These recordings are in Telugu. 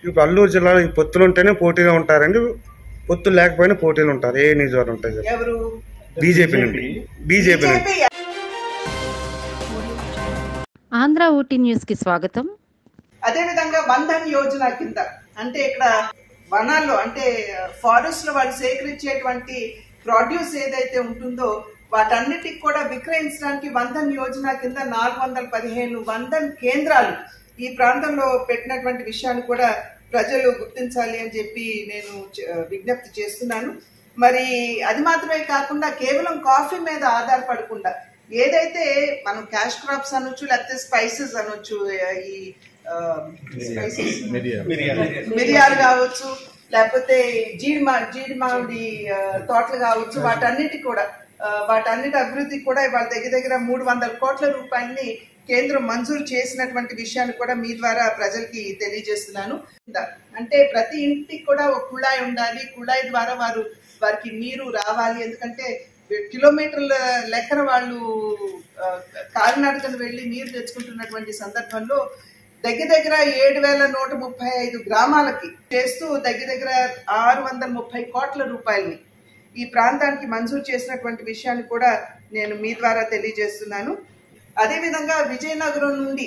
ఇప్పుడు అల్లూరు జిల్లాలో ఈ పొత్తులు ఉంటేనే పోటీగా ఉంటారండి పొత్తులు లేకపోయినా పోటీలు ఉంటారు ఏ నియోజకవర్గం ఉంటాయి సార్ ఎవరు బీజేపీ నుండి బీజేపీ నుండి బీజేపీ ఆంధ్ర ఊటీ న్యూస్కి స్వాగతం అదే విధంగా బంధన్ యోజన కింద అంటే ఇక్కడ వనాల్లో అంటే ఫారెస్ట్ లో వాళ్ళు సేకరించేటువంటి ప్రొడ్యూస్ ఏదైతే ఉంటుందో వాటన్నిటికి కూడా విక్రయించడానికి వందన్ యోజన కింద నాలుగు వందల పదిహేను వందన్ కేంద్రాలు ఈ ప్రాంతంలో పెట్టినటువంటి విషయాన్ని కూడా ప్రజలు గుర్తించాలి అని చెప్పి నేను చ- విజ్ఞప్తి చేస్తున్నాను మరి అది మాత్రమే కాకుండా కేవలం కాఫీ మీద ఆధారపడకుండా ఏదైతే మనం క్యాష్ క్రాప్స్ అనొచ్చు లేకపోతే స్పైసెస్ అనొచ్చు ఈ స్పైసెస్ మిరియాలు కావచ్చు లేకపోతే జీడి మా జీడి మామిడి ఆ, తోటలు కావచ్చు వాటన్నిటి కూడా ఆ, వాటన్నిటి అభివృద్ధికి కూడా వాళ్ళ దగ్గర దగ్గర మూడు వందల కోట్ల రూపాయలని కేంద్రం మంజూరు చేసినటువంటి విషయాన్ని కూడా మీ ద్వారా ప్రజలకి తెలియజేస్తున్నాను అంటే ప్రతి ఇంటికి కూడా ఒక కుళాయి ఉండాలి కుళాయి ద్వారా వారు వారికి నీరు రావాలి ఎందుకంటే కిలోమీటర్ల లెక్కన వాళ్ళు ఆ, కాలినడకన వెళ్ళి నీరు తెచ్చుకుంటున్నటువంటి సందర్భంలో దగ్గర దగ్గర ఏడు వేల నూట ముప్పై ఐదు గ్రామాలకి చేస్తూ దగ్గర దగ్గర ఆరు వందల ముప్పై కోట్ల రూపాయలని ఈ ప్రాంతానికి మంజూరు చేసినటువంటి విషయాన్ని కూడా నేను మీ ద్వారా తెలియజేస్తున్నాను అదేవిధంగా విజయనగరం నుండి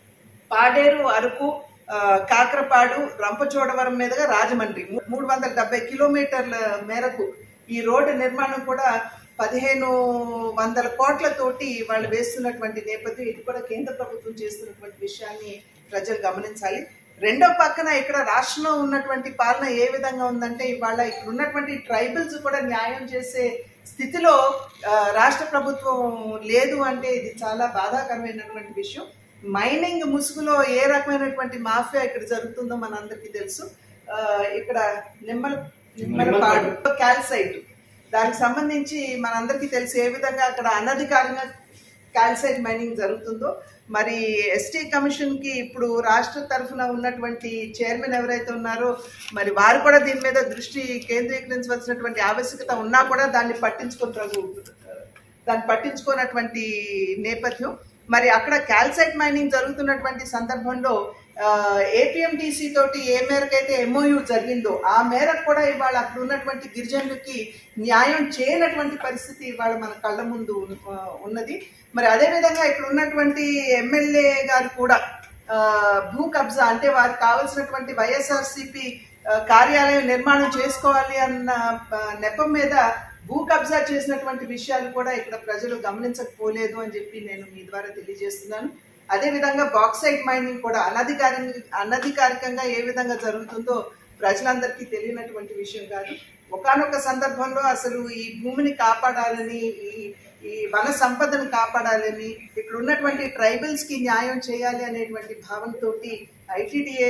పాడేరు అరకు ఆ, కాకరపాడు రంపచోడవరం మీదుగా రాజమండ్రి మూ- మూడు వందల డెబ్బై కిలోమీటర్ల మేరకు ఈ రోడ్డు నిర్మాణం కూడా పదిహేను వందల కోట్లతోటి వాళ్ళు వేస్తున్నటువంటి నేపథ్యం ఇది కూడా కేంద్ర ప్రభుత్వం చేస్తున్నటువంటి విషయాన్ని ప్రజలు గమనించాలి రెండో పక్కన ఇక్కడ రాష్ట్రంలో ఉన్నటువంటి పాలన ఏ విధంగా ఉందంటే ఇవాళ ఇక్కడ ఉన్నటువంటి ట్రైబల్స్ కూడా న్యాయం చేసే స్థితిలో ఆ, రాష్ట్ర ప్రభుత్వం లేదు అంటే ఇది చాలా బాధాకరమైనటువంటి విషయం మైనింగ్ ముసుగులో ఏ రకమైనటువంటి మాఫియా ఇక్కడ జరుగుతుందో మనందరికీ తెలుసు ఆ, ఇక్కడ నిమ్మల నిమ్మలపాడు క్యాల్సైట్ దానికి సంబంధించి మనందరికీ తెలుసు ఏ విధంగా అక్కడ అనధికారంగా క్యాల్సైట్ మైనింగ్ జరుగుతుందో మరి ఎస్టీ కమిషన్ కి ఇప్పుడు రాష్ట్ర తరఫున ఉన్నటువంటి చైర్మన్ ఎవరైతే ఉన్నారో మరి వారు కూడా దీని మీద దృష్టి కేంద్రీకరించవలసినటువంటి ఆవశ్యకత ఉన్నా కూడా దాన్ని పట్టించుకుంటారు దాన్ని పట్టించుకున్నటువంటి నేపథ్యం మరి అక్కడ క్యాల్సైట్ మైనింగ్ జరుగుతున్నటువంటి సందర్భంలో ఏపీఎంటీసీ తోటి ఏ మేరకైతే ఎంఓయూ జరిగిందో ఆ మేరకు కూడా ఇవాళ అక్కడ ఉన్నటువంటి గిరిజనులకి న్యాయం చేయనటువంటి పరిస్థితి ఇవాళ మన కళ్ళ ముందు ఉన్న- ఆ, ఉన్నది మరి అదే విధంగా ఇక్కడ ఉన్నటువంటి ఎమ్మెల్యే గారు కూడా ఆ, భూ కబ్జా అంటే వారికి కావాల్సినటువంటి వైఎస్ఆర్సిపి కార్యాలయం నిర్మాణం చేసుకోవాలి అన్న ఆ, నెపం మీద భూ కబ్జా చేసినటువంటి విషయాలు కూడా ఇక్కడ ప్రజలు గమనించకపోలేదు అని చెప్పి నేను మీ ద్వారా తెలియజేస్తున్నాను అదే విధంగా బాక్సైట్ మైనింగ్ కూడా అనధికారి అనధికారికంగా ఏ విధంగా జరుగుతుందో ప్రజలందరికీ తెలియనటువంటి విషయం కాదు ఒకానొక సందర్భంలో అసలు ఈ భూమిని కాపాడాలని ఈ ఈ వన సంపదను కాపాడాలని ఇక్కడ ఉన్నటువంటి ట్రైబల్స్ కి న్యాయం చేయాలి అనేటువంటి భావనతోటి ఐటీడీఏ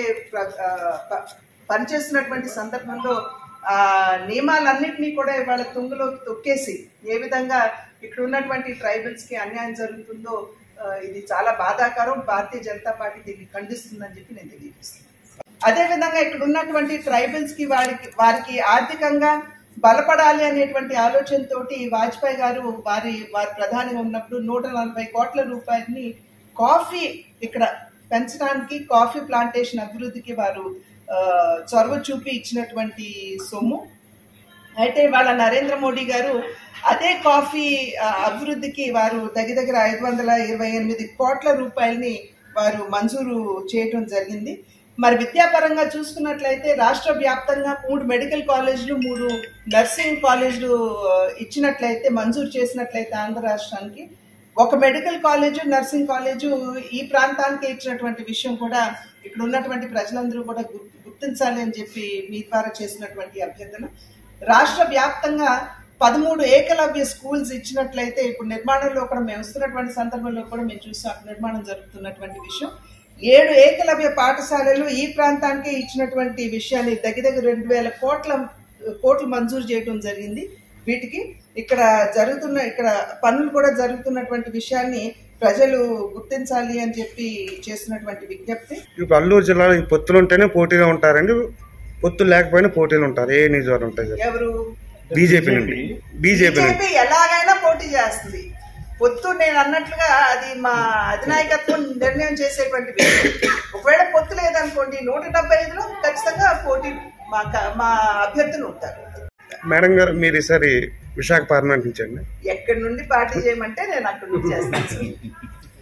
పనిచేస్తున్నటువంటి సందర్భంలో ఆ నియమాలన్నింటినీ కూడా ఇవాళ తుంగలోకి తొక్కేసి ఏ విధంగా ఇక్కడ ఉన్నటువంటి ట్రైబల్స్ కి అన్యాయం జరుగుతుందో ఆ, ఇది చాలా బాధాకరం భారతీయ జనతా పార్టీ దీన్ని ఖండిస్తుందని చెప్పి నేను తెలియజేస్తున్నాను అదే విధంగా ఇక్కడ ఉన్నటువంటి ట్రైబల్స్ కి వారికి వారికి ఆర్థికంగా బలపడాలి అనేటువంటి ఆలోచనతోటి వాజ్పేయి గారు వారి వారి ప్రధానిగా ఉన్నప్పుడు నూట నలభై కోట్ల రూపాయలని కాఫీ ఇక్కడ పెంచడానికి కాఫీ ప్లాంటేషన్ అభివృద్ధికి వారు ఆ, చొరవ చూపి ఇచ్చినటువంటి సొమ్ము అయితే వాళ్ళ నరేంద్ర మోడీ గారు అదే కాఫీ ఆ, అభివృద్ధికి వారు దగ్గర దగ్గర ఐదు వందల ఇరవై ఎనిమిది కోట్ల రూపాయలని వారు మంజూరు చేయటం జరిగింది మరి విద్యాపరంగా చూసుకున్నట్లయితే రాష్ట్ర వ్యాప్తంగా మూడు మెడికల్ కాలేజీలు మూడు నర్సింగ్ కాలేజీలు ఆ, ఇచ్చినట్లయితే మంజూరు చేసినట్లయితే ఆంధ్ర రాష్ట్రానికి ఒక మెడికల్ కాలేజ్ నర్సింగ్ కాలేజ్ ఈ ప్రాంతానికి ఇచ్చినటువంటి విషయం కూడా ఇక్కడ ఉన్నటువంటి ప్రజలందరూ కూడా గుర్- గుర్తించాలి అని చెప్పి మీ ద్వారా చేసినటువంటి అభ్యర్థన రాష్ట్ర వ్యాప్తంగా పదమూడు ఏకలవ్య స్కూల్స్ ఇచ్చినట్లయితే ఇప్పుడు నిర్మాణంలో కూడా మేము వస్తున్నటువంటి సందర్భంలో కూడా మేము చూసాం నిర్మాణం జరుగుతున్నటువంటి విషయం ఏడు ఏకలవ్య పాఠశాలలు ఈ ప్రాంతానికే ఇచ్చినటువంటి విషయాన్ని దగ్గర దగ్గర రెండు వేల కోట్ల కోట్లు మంజూరు చేయడం జరిగింది వీటికి ఇక్కడ జరుగుతున్న ఇక్కడ పనులు కూడా జరుగుతున్నటువంటి విషయాన్ని ప్రజలు గుర్తించాలి అని చెప్పి చేస్తున్నటువంటి విజ్ఞప్తి ఇప్పుడు అల్లూరు జిల్లాలో ఈ పొత్తులు ఉంటేనే పోటీగా ఉంటారండి పొత్తులు లేకపోయినా పోటీలు ఉంటారు ఏ నియోజకవర్గం ఉంటాయి సార్ ఎవరు బీజేపీ నుండి బీజేపీ నుండి బీజేపీ ఎలాగైనా పోటీ చేస్తుంది పొత్తు నేను అన్నట్లుగా అది మా అధినాయకత్వం నిర్ణయం చేసేటువంటి విషయం ఒకవేళ పొత్తు లేదనుకోండి నూట డెబ్బై ఐదులో ఖచ్చితంగా పోటీ మా క- మా అభ్యర్థులు ఉంటారు మేడం గారు మీరు ఈసారి విశాఖపట్నం నుంచి అండి ఎక్కడి నుండి పార్టీ చేయమంటే నేను అక్కడి నుంచి చేస్తాను